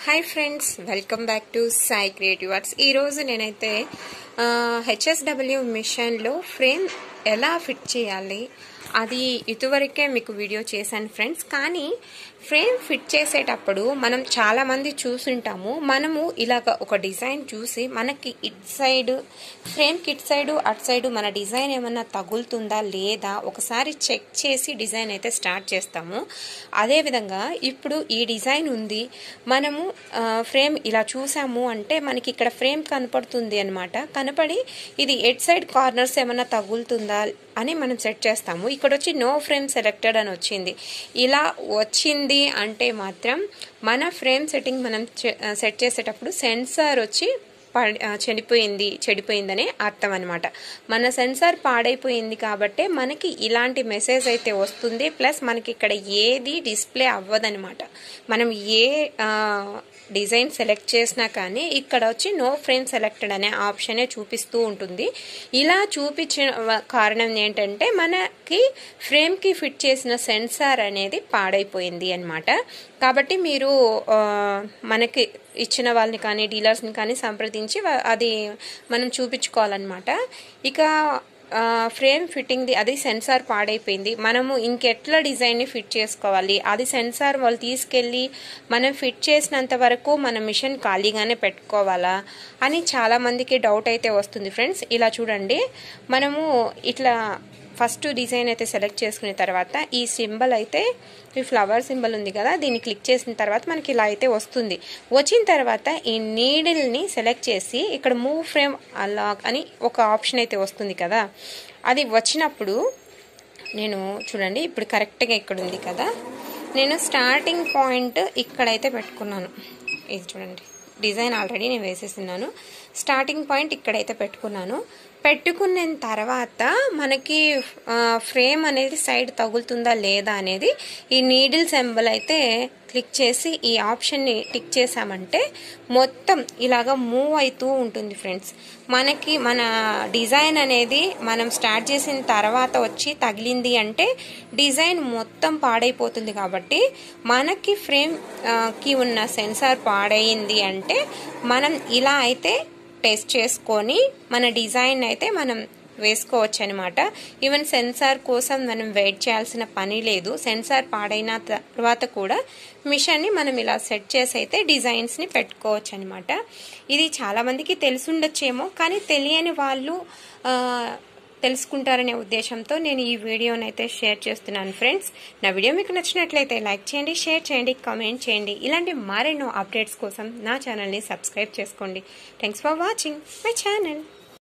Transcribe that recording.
hi friends welcome back to Sai creative arts ఈరోజు నేనైతే HSW మిషన్లో ఫ్రేమ్ ఎలా ఫిట్ చేయాలి అది ఇదివరకే మీకు వీడియో చేశాను ఫ్రెండ్స్ కానీ ఫ్రేమ్ ఫిట్ చేసేటప్పుడు మనం చాలామంది చూసుంటాము మనము ఇలాగ ఒక డిజైన్ చూసి మనకి ఇట్ సైడ్ ఫ్రేమ్కి ఇట్ సైడ్ అట్ సైడ్ మన డిజైన్ ఏమన్నా తగులుతుందా లేదా ఒకసారి చెక్ చేసి డిజైన్ అయితే స్టార్ట్ చేస్తాము అదేవిధంగా ఇప్పుడు ఈ డిజైన్ ఉంది మనము ఫ్రేమ్ ఇలా చూసాము అంటే మనకి ఇక్కడ ఫ్రేమ్ కనపడుతుంది అనమాట కనపడి ఇది ఎట్ సైడ్ కార్నర్స్ ఏమన్నా తగులుతుందా అని మనం సెట్ చేస్తాము ఇక్కడ వచ్చి నో ఫ్రేమ్ సెలెక్టెడ్ అని వచ్చింది ఇలా వచ్చింది అంటే మాత్రం మన ఫ్రేమ్ సెట్టింగ్ మనం సెట్ చేసేటప్పుడు సెన్సార్ వచ్చి చెడిపోయింది చెడిపోయిందనే అర్థం అనమాట మన సెన్సార్ పాడైపోయింది కాబట్టి మనకి ఇలాంటి మెసేజ్ అయితే వస్తుంది ప్లస్ మనకి ఇక్కడ ఏది డిస్ప్లే అవ్వదనమాట మనం ఏ డిజైన్ సెలెక్ట్ చేసినా కానీ ఇక్కడ వచ్చి నో ఫ్రేమ్ సెలెక్టెడ్ అనే ఆప్షనే చూపిస్తూ ఉంటుంది ఇలా చూపించిన కారణం ఏంటంటే మనకి ఫ్రేమ్కి ఫిట్ చేసిన సెన్సార్ అనేది పాడైపోయింది అనమాట కాబట్టి మీరు మనకి ఇచ్చిన వాళ్ళని కానీ డీలర్స్ని కానీ సంప్రదించి అది మనం చూపించుకోవాలన్నమాట ఇక ఫ్రేమ్ ఫిట్టింగ్ది అది సెన్సార్ పాడైపోయింది మనము ఇంకెట్లా డిజైన్ని ఫిట్ చేసుకోవాలి అది సెన్సార్ వాళ్ళు తీసుకెళ్ళి మనం ఫిట్ చేసినంత వరకు మన మిషన్ ఖాళీగానే పెట్టుకోవాలా అని చాలామందికి డౌట్ అయితే వస్తుంది ఫ్రెండ్స్ ఇలా చూడండి మనము ఇట్లా ఫస్ట్ డిజైన్ అయితే సెలెక్ట్ చేసుకున్న తర్వాత ఈ సింబల్ అయితే ఈ ఫ్లవర్ సింబల్ ఉంది కదా దీన్ని క్లిక్ చేసిన తర్వాత మనకి ఇలా అయితే వస్తుంది వచ్చిన తర్వాత ఈ నీడిల్ని సెలెక్ట్ చేసి ఇక్కడ మూవ్ ఫ్రేమ్ అలా అని ఒక ఆప్షన్ అయితే వస్తుంది కదా అది వచ్చినప్పుడు నేను చూడండి ఇప్పుడు కరెక్ట్గా ఇక్కడ ఉంది కదా నేను స్టార్టింగ్ పాయింట్ ఇక్కడైతే పెట్టుకున్నాను ఇది చూడండి డిజైన్ ఆల్రెడీ నేను వేసేస్తున్నాను స్టార్టింగ్ పాయింట్ ఇక్కడైతే పెట్టుకున్నాను పెట్టుకున్న తర్వాత మనకి ఫ్రేమ్ అనేది సైడ్ తగులుతుందా లేదా అనేది ఈ నీడిల్ సింబల్ అయితే క్లిక్ చేసి ఈ ఆప్షన్ని టిక్ చేసామంటే మొత్తం ఇలాగా మూవ్ అవుతూ ఉంటుంది ఫ్రెండ్స్ మనకి మన డిజైన్ అనేది మనం స్టార్ట్ చేసిన తర్వాత వచ్చి తగిలింది అంటే డిజైన్ మొత్తం పాడైపోతుంది కాబట్టి మనకి ఫ్రేమ్కి ఉన్న సెన్సార్ పాడైంది అంటే మనం ఇలా అయితే టెస్ట్ చేసుకొని మన డిజైన్ అయితే మనం వేసుకోవచ్చు అనమాట ఈవెన్ సెన్సార్ కోసం మనం వెయిట్ చేయాల్సిన పని లేదు సెన్సార్ పాడైన తర్వాత కూడా మిషన్ని మనం ఇలా సెట్ చేసి అయితే డిజైన్స్ని పెట్టుకోవచ్చు అనమాట ఇది చాలామందికి తెలిసుండొచ్చేమో కానీ తెలియని వాళ్ళు తెలుసుకుంటారనే ఉద్దేశంతో నేను ఈ వీడియోని అయితే షేర్ చేస్తున్నాను ఫ్రెండ్స్ నా వీడియో మీకు నచ్చినట్లయితే లైక్ చేయండి షేర్ చేయండి కామెంట్ చేయండి ఇలాంటి మరెన్నో అప్డేట్స్ కోసం నా ఛానల్ని సబ్స్క్రైబ్ చేసుకోండి thanks for watching my channel